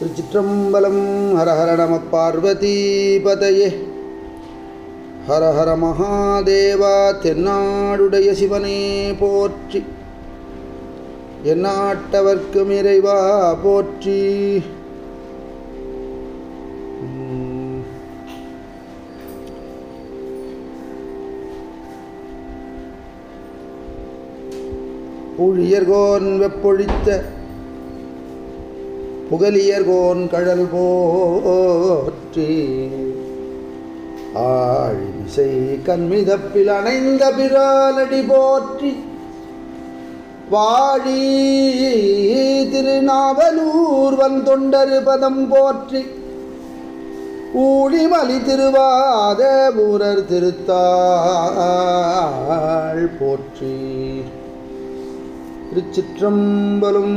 திருச்சிற்றம்பலம் ஹர ஹர நம பார்வதி பதையே ஹர ஹர மகாதேவா தென்னாடுடைய சிவனே போற்றி எந்நாட்டவர்க்கும் இறைவா போற்றி உம். புழியர்கோன் வெப்பொழித்த புகலியர்கோன் கழல் போற்றி ஆழிசை கண்மிதப்பில் அணைந்த பிராலடி போற்றி வாழி திருநாவலூர் வந்தொண்டரு பதம் போற்றி ஊழிமலி திருவாத ஊரர் திருத்தாள் போற்றி திருச்சிற்றம்பலம்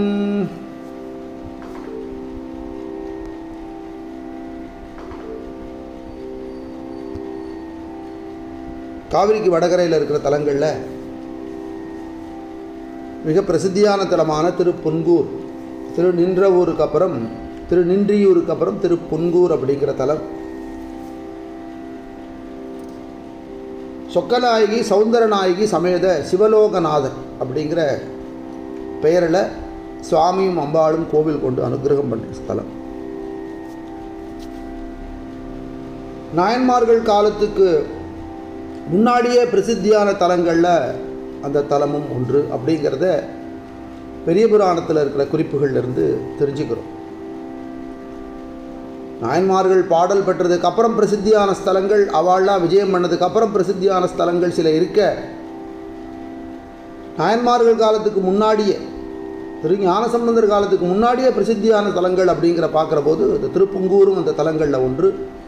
காவிரிக்கு வடகரையில் இருக்கிற தலங்களில் மிக பிரசித்தியான தலமான திரு புன்கூர் திரு நின்ற ஊருக்கு அப்புறம் திரு நின்றியூருக்கு அப்புறம் திரு புன்கூர் அப்படிங்கிற தலம் சொக்கநாயகி சௌந்தரநாயகி சமேத சிவலோகநாதர் அப்படிங்கிற பெயரில் சுவாமியும் அம்பாளும் கோவில் கொண்டு அனுகிரகம் பண்ணுற ஸ்தலம் நாயன்மார்கள் காலத்துக்கு முன்னாடியே பிரசித்தியான தலங்களில் அந்த தலமும் ஒன்று அப்படிங்கிறத பெரிய புராணத்தில் இருக்கிற குறிப்புகள்லேருந்து தெரிஞ்சுக்கிறோம் நாயன்மார்கள் பாடல் பெற்றதுக்கு அப்புறம் பிரசித்தியான ஸ்தலங்கள் அவள்லாம் விஜயம் பண்ணதுக்கு அப்புறம் பிரசித்தியான ஸ்தலங்கள் சில இருக்க நாயன்மார்கள் காலத்துக்கு முன்னாடியே திரு ஞானசம்பந்தர் காலத்துக்கு முன்னாடியே பிரசித்தியான தலங்கள் அப்படிங்கிற பார்க்குற போது இந்த திருப்புங்கூரும் அந்த தலங்களில் ஒன்று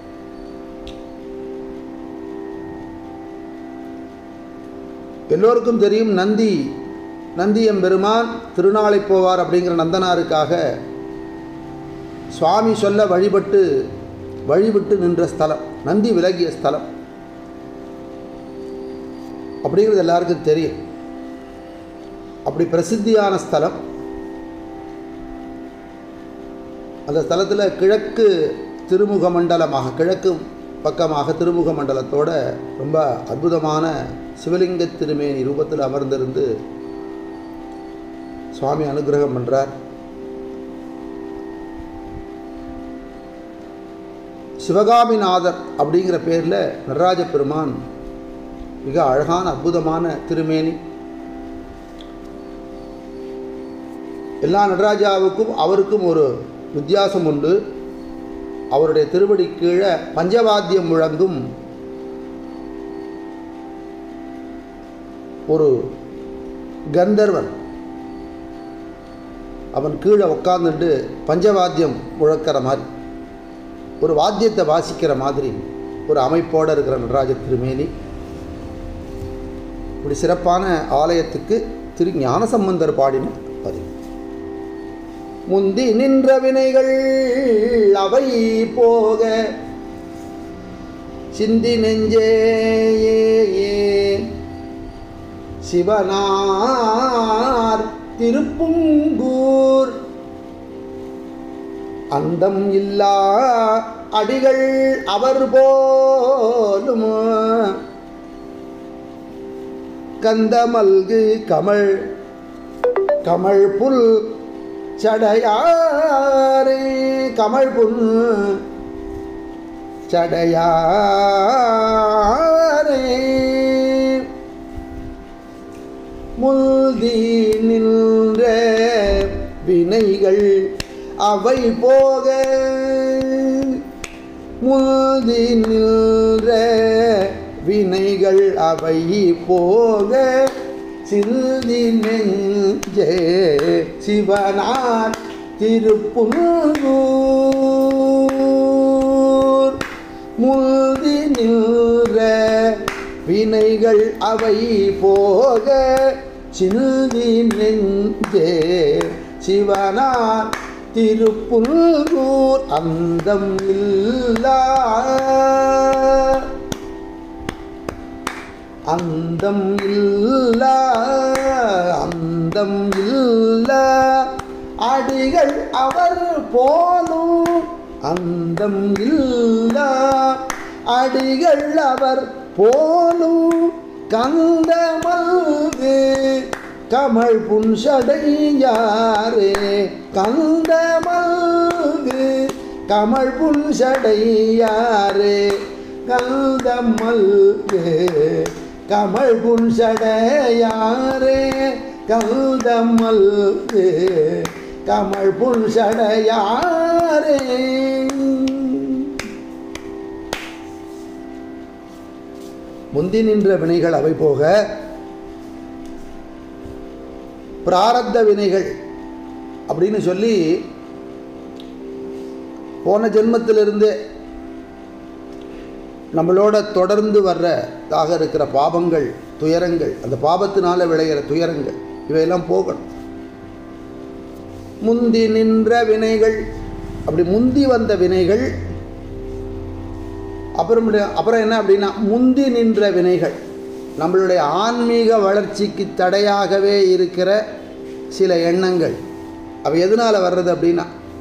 எல்லோருக்கும் தெரியும் நந்தி நந்தி எம்பெருமான் திருநாளை போவார் அப்படிங்கிற நந்தனாருக்காக சுவாமி சொல்ல வழிபட்டு வழிவிட்டு நின்ற ஸ்தலம் நந்தி விலகிய ஸ்தலம் அப்படிங்கிறது எல்லாருக்கும் தெரியும் அப்படி பிரசித்தியான ஸ்தலம் அந்த ஸ்தலத்தில் கிழக்கு திருமுக மண்டலமாக கிழக்கு பக்கமாக திருமுக மண்டலத்தோட ரொம்ப அற்புதமான சிவலிங்க திருமேனி ரூபத்தில் அமர்ந்திருந்து சுவாமி அனுகிரகம் பண்ணுறார் சிவகாமிநாதர் அப்படிங்கிற பேரில் நடராஜ பெருமான் மிக அழகான அற்புதமான திருமேனி எல்லா நடராஜாவுக்கும் அவருக்கும் ஒரு வித்தியாசம் உண்டு அவருடைய திருவடி கீழே பஞ்சவாத்தியம் முழங்கும் ஒரு கந்தர்வன் அவன் கீழே உட்காந்துட்டு பஞ்சவாத்தியம் முழக்கிற மாதிரி ஒரு வாத்தியத்தை வாசிக்கிற மாதிரி ஒரு அமைப்போடு இருக்கிற நடராஜ திருமேனி இப்படி சிறப்பான ஆலயத்துக்கு திரு ஞானசம்பந்தர் பாடின பதிவு முந்தி நின்ற வினைகள் அவை போக சிந்தி நெஞ்சே சிவனார் திருப்புங்கூர் அந்தம் இல்லா அடிகள் அவர் போலும் கந்தமல்கு கமல் கமல் புல் சடையாரே கமல் புல் சடையாரே முல்தி நின்ற வினைகள் அவை போக முல்தி நின்ற வினைகள் அவை போக சிந்தி நெஞ்சே சிவனார் திருப்புங்கூர் முல்தி நின்ற வினைகள் அவை போக சிந்தி நெஞ்சே சிவனார் திருப்புங்கூர் அந்தம் இல்லா அந்தம் இல்ல அந்தம் இல்ல அடிகள் அவர் போலும் அந்தம் இல்லா அடிகள் அவர் போலும் கந்தமல்கு கமல் புன்சடையாரே கந்தமல்கு கமல் புன்சடையாரே கந்தமல்கு கமல் புன்சடையாரே கந்தமல்கு கமல் புன்சடையாரே முந்தி நின்ற வினைகள் அவை போக பிராரத்த வினைகள் அப்படின்னு சொல்லி போன ஜென்மத்திலிருந்தே நம்மளோட தொடர்ந்து வர்றதாக இருக்கிற பாவங்கள் துயரங்கள் அந்த பாவத்தினால விளையிற துயரங்கள் இவையெல்லாம் போகணும் முந்தி நின்ற வினைகள் அப்படி முந்தி வந்த வினைகள் அப்புறம் அப்புறம் என்ன அப்படின்னா முந்தி நின்ற வினைகள் நம்மளுடைய ஆன்மீக வளர்ச்சிக்கு தடையாகவே இருக்கிற சில எண்ணங்கள் அவை எதனால் வர்றது அப்படின்னா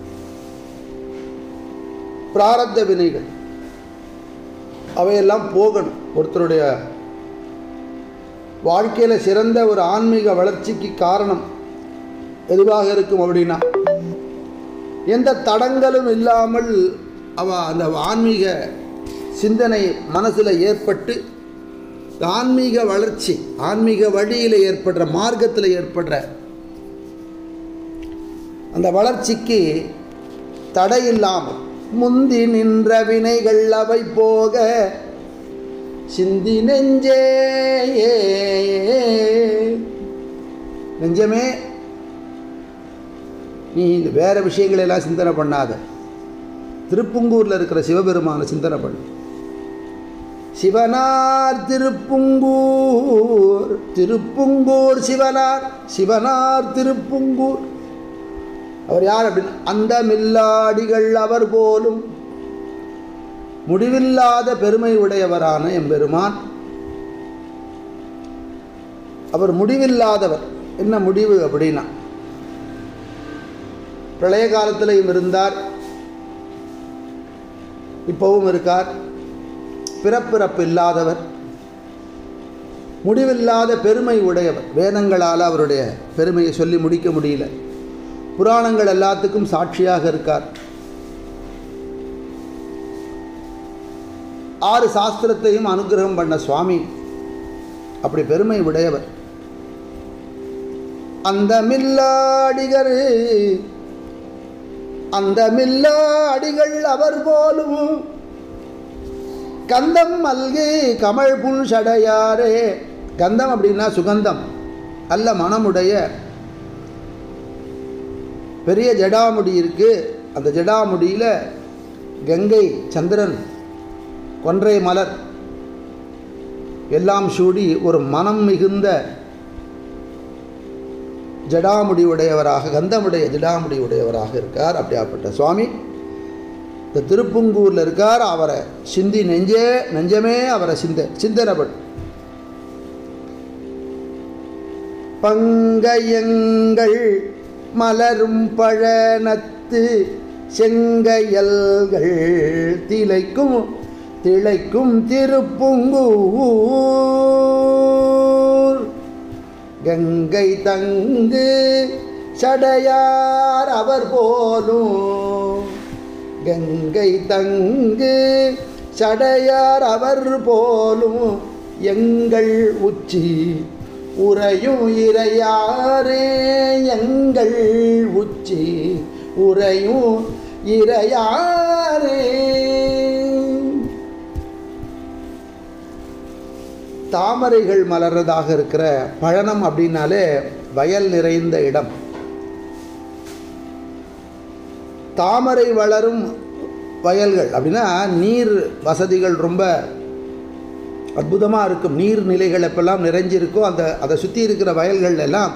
பிராரத்த வினைகள் அவையெல்லாம் போகணும் ஒருத்தருடைய வாழ்க்கையில் சிறந்த ஒரு ஆன்மீக வளர்ச்சிக்கு காரணம் எதுவாக இருக்கும் அப்படின்னா எந்த தடங்களும் இல்லாமல் அவ அந்த ஆன்மீக சிந்தனை மனசில் ஏற்பட்டு ஆன்மீக வளர்ச்சி ஆன்மீக வழியில் ஏற்படுற மார்க்கத்தில் ஏற்படுற அந்த வளர்ச்சிக்கு தடை இல்லாமல் முந்தி நின்ற வினைகள் அவை போக சிந்தி நெஞ்சே நெஞ்சமே நீ வேற விஷயங்களெல்லாம் சிந்தனை பண்ணாத திருப்புங்கூரில் இருக்கிற சிவபெருமான சிந்தனை பண்ணு சிவனார் திருப்புங்கூர் திருப்புங்கூர் சிவனார் சிவனார் திருப்புங்கூர் அவர் யார் அப்படின்னு அந்த மில்லாடிகள் அவர் போலும் முடிவில்லாத பெருமை உடையவரான எம்பெருமான் அவர் முடிவில்லாதவர் என்ன முடிவு அப்படின்னா பிரளய காலத்திலையும் இருந்தார் இப்போவும் இருக்கார் பிறப்பிறப்பு இல்லாதவர் முடிவில்லாத பெருமை உடையவர் வேதங்களால் அவருடைய பெருமையை சொல்லி முடிக்க முடியல புராணங்கள் எல்லாத்துக்கும் சாட்சியாக இருக்கார் ஆறு சாஸ்திரத்தையும் அனுகிரகம் பண்ண சுவாமி அப்படி பெருமை உடையவர் அந்த மில்லாடிகர் அந்த மில்லாடிகள் அவர் போலும் கந்தம் மல்கி கமல் புல் சடையாரே கந்தம் அப்படின்னா சுகந்தம் நல்ல மனமுடைய பெரிய ஜடாமுடி இருக்கு அந்த ஜடாமுடியில் கங்கை சந்திரன் கொன்றை மலர் எல்லாம் சூடி ஒரு மனம் மிகுந்த ஜடாமுடி உடையவராக கந்தமுடைய ஜடாமுடி உடையவராக இருக்கார் அப்படியாப்பட்ட சுவாமி இந்த திருப்புங்கூரில் இருக்கார் அவரை சிந்தி நெஞ்சே நெஞ்சமே அவரை சிந்த சிந்தனப்பட் பங்கயங்கள் மலரும் பழனத்து செங்கையல்கள் திளைக்கும் திளைக்கும் திருப்புங்கூர் கங்கை தங்கு சடையார் அவர் போலும் கங்கை தங்கு சடையார் அவர் போலும் எங்கள் உச்சி உறையும் இறையாரே எங்கள் உச்சி உறையும் இறையாரே தாமரைகள் மலர்றதாக இருக்கிற பழனம் அப்படின்னாலே வயல் நிறைந்த இடம் தாமரை வளரும் வயல்கள் அப்படின்னா நீர் வசதிகள் ரொம்ப அற்புதமாக இருக்கும் நீர் நிலைகள் எப்பெல்லாம் நிறைஞ்சிருக்கோ அந்த அதை சுற்றி இருக்கிற வயல்கள் எல்லாம்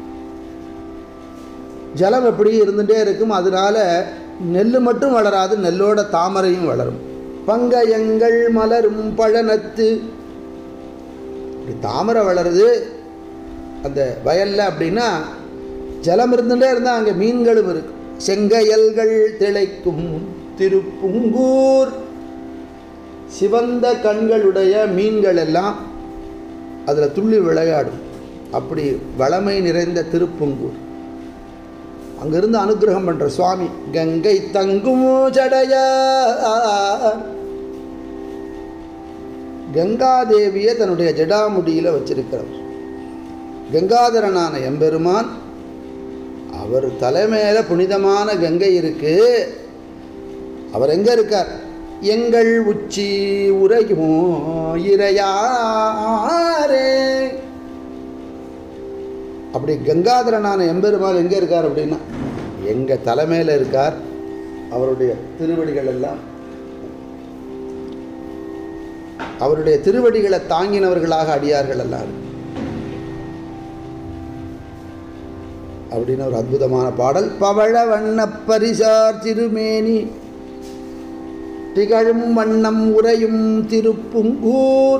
ஜலம் எப்படி இருந்துகிட்டே இருக்கும் அதனால நெல் மட்டும் வளராது நெல்லோட தாமரையும் வளரும் பங்கயங்கள் மலரும் பழனத்து இப்படி தாமரை வளருது அந்த வயலில் அப்படின்னா ஜலம் இருந்துட்டே இருந்தால் அங்கே மீன்களும் இருக்கு செங்கையல்கள் திளைக்கும் திருப்புங்கூர் சிவந்த கண்களுடைய மீன்கள் எல்லாம் அதில் துள்ளி விளையாடும் அப்படி வளமை நிறைந்த திருப்புங்கூர் அங்கிருந்து அனுகிரகம் பண்ற சுவாமி கங்கை தங்கும் ஜடைய கங்காதேவியை தன்னுடைய ஜடாமுடியில் வச்சிருக்கிறவர் கங்காதரனான எம்பெருமான் அவர் தலைமையில புனிதமான கங்கை இருக்கு அவர் எங்க இருக்கார் எங்கள் உச்சி உரையுமோ இறையாரே அப்படி கங்காதரனான எம்பெருமாள் எங்கே இருக்கார் அப்படின்னா எங்கள் தலைமையில் இருக்கார் அவருடைய திருவடிகள் எல்லாம் அவருடைய திருவடிகளை தாங்கினவர்களாக அடியார்கள் எல்லாம் அப்படின்னு ஒரு அற்புதமான பாடல் பவழ வண்ண பரிசார் திருமேனி திகழும் வண்ணம் உரையும் திருப்புங்கூர்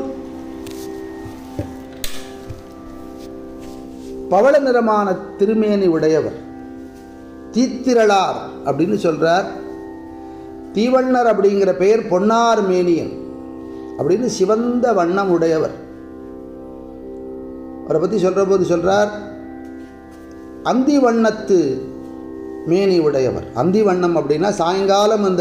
பவள நிறமான திருமேனி உடையவர் தீத்திரளார் அப்படின்னு சொல்றார் தீவண்ணர் அப்படிங்கிற பெயர் பொன்னார் மேனியன் அப்படின்னு சிவந்த வண்ணம் உடையவர் அவரை பற்றி சொல்கிற போது சொல்கிறார் அந்தி வண்ணத்து மேனி உடையவர் அந்தி வண்ணம் அப்படின்னா சாயங்காலம் அந்த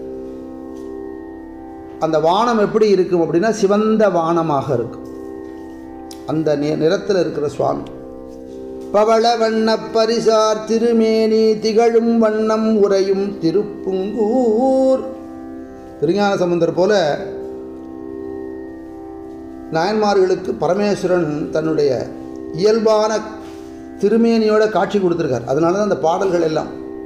அந்த வானம் எப்படி இருக்கும் அப்படின்னா சிவந்த வானமாக இருக்கும் அந்த நி- நிறத்தில் இருக்கிற சுவாமி பவள வண்ண பரிசார் திருமேனி திகழும் வண்ணம் உரையும் திருப்புங்கூர் திருஞான சம்பந்தர் போல நாயன்மார்களுக்கு பரமேஸ்வரன் தன்னுடைய இயல்பான திருமேனியோட காட்சி கொடுத்துருக்கார் அதனால தான் அந்த பாடல்கள் எல்லாம்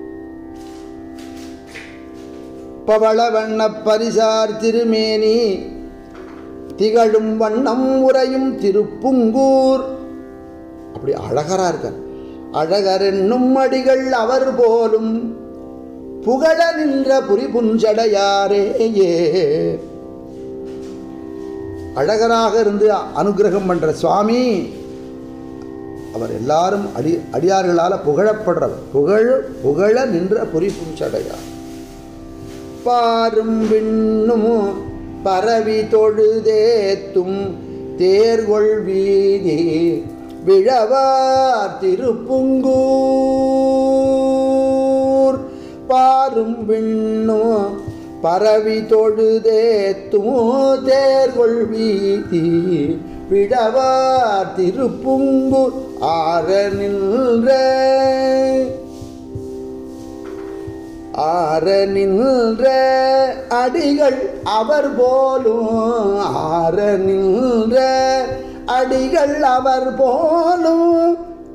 பவள வண்ண பரிசார் திருமேனி திகழும் வண்ணம் உரையும் திருப்புங்கூர் அப்படி அழகரா இருக்கார் அழகர் என்னும் அடிகள் அவர் போலும் புகழ நின்ற புரிபுஞ்சடையாரே ஏ அழகராக இருந்து அனுகிரகம் பண்ற சுவாமி அவர் எல்லாரும் அடி அடியார்களால் புகழப்படுறவர் புகழ் புகழ நின்ற புரிபுஞ்சடையார் பாரும் விண்ணும் பரவி தொழுதேத்தும் தேர்கொள் வீதி விழவார் திருப்புங்கூர் பாரும் விண்ணும் பரவி தொழுதேத்தும் தேர்கொள் வீதி விழவார் திருப்புங்கூர் ஆர நின்ற ஆர நின்ற அடிகள் அவர் போலும் ஆர நின்ற அடிகள் அவர் போலும்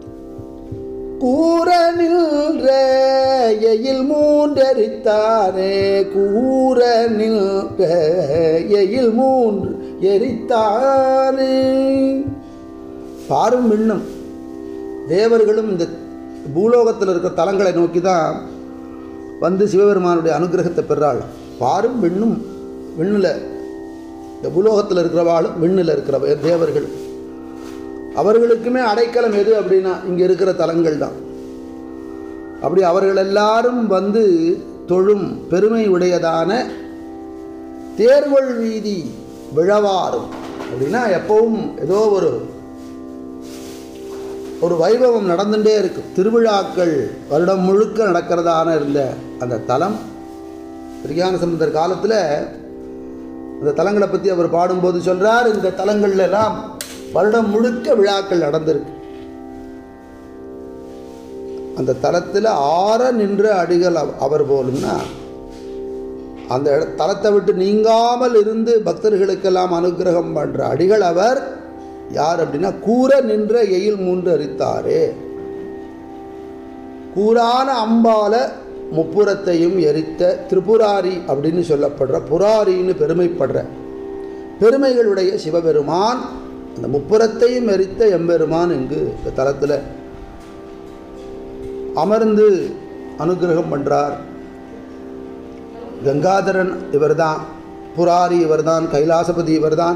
கூற நின்ற எயில் மூன்றெரித்தாரே கூற நின்ற எயில் மூன்று எரித்தாரே பாரும் விண்ணும் தேவர்களும் இந்த பூலோகத்தில் இருக்கிற தலங்களை நோக்கி தான் வந்து சிவபெருமானுடைய அனுகிரகத்தை பெறாள் பாரும் விண்ணும் விண்ணில் இந்த பூலோகத்தில் இருக்கிறவாளும் விண்ணில் இருக்கிற தேவர்கள் அவர்களுக்குமே அடைக்கலம் எது அப்படின்னா இங்கே இருக்கிற தலங்கள் தான் அப்படி அவர்கள் எல்லாரும் வந்து தொழும் பெருமை உடையதான தேர்கொள் வீதி விழவாரும் அப்படின்னா எப்பவும் ஏதோ ஒரு ஒரு வைபவம் நடந்துட்டே இருக்கும் திருவிழாக்கள் வருடம் முழுக்க நடக்கிறதான இருந்த அந்த தலம் திருஞான சம்பந்தர் காலத்தில் அந்த தலங்களை பற்றி அவர் பாடும்போது சொல்றார் இந்த தலங்கள்ல எல்லாம் வருடம் முழுக்க விழாக்கள் நடந்திருக்கு அந்த தலத்தில் ஆற நின்ற அடிகள் அவ- அவர் போலும்னா அந்த இட- தலத்தை விட்டு நீங்காமல் இருந்து பக்தர்களுக்கெல்லாம் அனுக்கிரகம் பண்ற அடிகள் அவர் யார் அப்படின்னா கூற நின்ற எயில் மூன்று அரித்தாரே கூரான அம்பால முப்புறத்தையும் எரித்த திரிபுராரி அப்படின்னு சொல்லப்படுற புராரின்னு பெருமைப்படுற பெருமைகளுடைய சிவபெருமான் அந்த முப்புறத்தையும் எரித்த எம்பெருமான் இங்கு இந்த தலத்தில் அமர்ந்து அனுகிரகம் பண்றார் கங்காதரன் இவர்தான் புராரி இவர்தான் கைலாசபதி இவர்தான்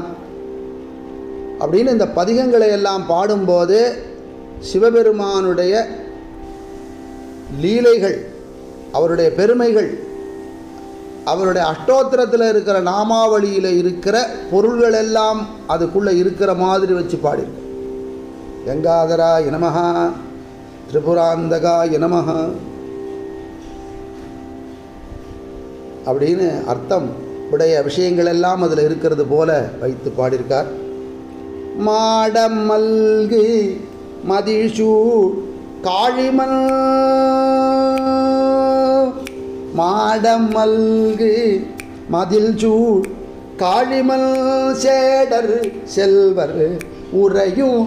அப்படின்னு இந்த பதிகங்களை எல்லாம் பாடும்போது சிவபெருமானுடைய லீலைகள் அவருடைய பெருமைகள் அவருடைய அஷ்டோத்திரத்தில் இருக்கிற நாமாவளியில் இருக்கிற பொருள்கள் எல்லாம் அதுக்குள்ளே இருக்கிற மாதிரி வச்சு பாடியிருக்கு கங்காதரா இனமஹா திரிபுராந்தகா இனமஹா அப்படின்னு அர்த்தம் உடைய விஷயங்கள் எல்லாம் அதில் இருக்கிறது போல வைத்து பாடியிருக்கார் மாடம் மல்கு மதிஷூ காழிமல் மாடம் மல்கு மதில் சூழ் காழிமல் சேடர் செல்வர் உறையும்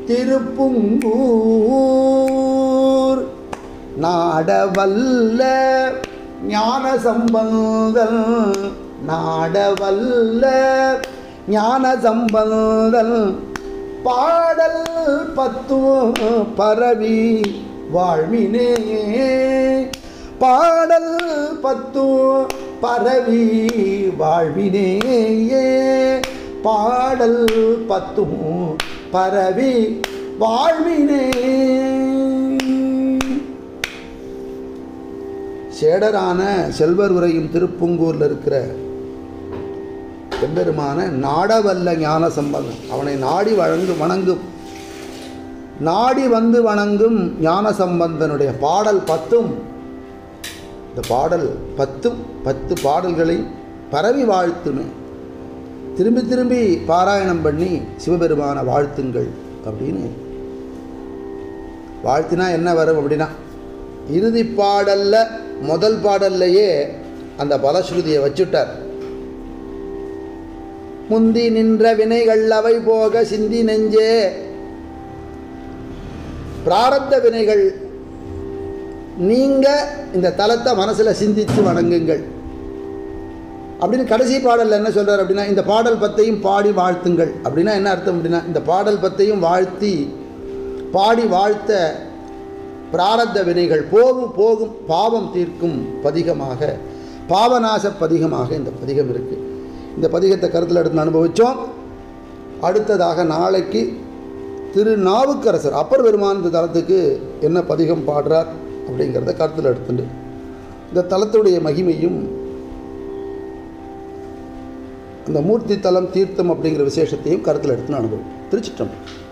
திருப்புங்கூர் நாடவல்ல ஞான சம்பந்தன் நாடவல்ல ஞான சம்பந்தன் பாடல் பத்து பரவி வாழ்வினே பாடல் பத்து பரவி வாழ்வினேயே பாடல் பத்தும் பரவி வாழ்வினே சேடரான செல்வர் உரையும் திருப்புங்கூரில் இருக்கிற எம்பெருமான நாடவல்ல ஞான சம்பந்தம் அவனை நாடி வழங்கு வணங்கும் நாடி வந்து வணங்கும் ஞான சம்பந்தனுடைய பாடல் பத்தும் இந்த பாடல் பத்தும் பத்து பாடல்களை பரவி வாழ்த்துமே திரும்பி திரும்பி பாராயணம் பண்ணி சிவபெருமான வாழ்த்துங்கள் அப்படின்னு வாழ்த்தினா என்ன வரும் அப்படின்னா இறுதி பாடல்ல முதல் பாடல்லையே அந்த பலஸ்ருதியை வச்சுட்டார் முந்தி நின்ற வினைகள் அவை போக சிந்தி நெஞ்சே பிராரத்த வினைகள் நீங்க இந்த தலத்தை மனசில் சிந்தித்து வணங்குங்கள் அப்படின்னு கடைசி பாடலில் என்ன சொல்கிறார் அப்படின்னா இந்த பாடல் பத்தையும் பாடி வாழ்த்துங்கள் அப்படின்னா என்ன அர்த்தம் அப்படின்னா இந்த பாடல் பத்தையும் வாழ்த்தி பாடி வாழ்த்த பிராரத்த வினைகள் போகும் போகும் பாவம் தீர்க்கும் பதிகமாக பாவநாச பதிகமாக இந்த பதிகம் இருக்குது இந்த பதிகத்தை கருத்தில் எடுத்து அனுபவித்தோம் அடுத்ததாக நாளைக்கு திரு நாவுக்கரசர் அப்பர் பெருமான் இந்த தலத்துக்கு என்ன பதிகம் பாடுறார் அப்படிங்கிறத கருத்தில் எடுத்துட்டு இந்த தலத்துடைய மகிமையும் அந்த மூர்த்தி தலம் தீர்த்தம் அப்படிங்கிற விசேஷத்தையும் கருத்தில் எடுத்துன்னு அனுபவம் திருச்சிட்டம்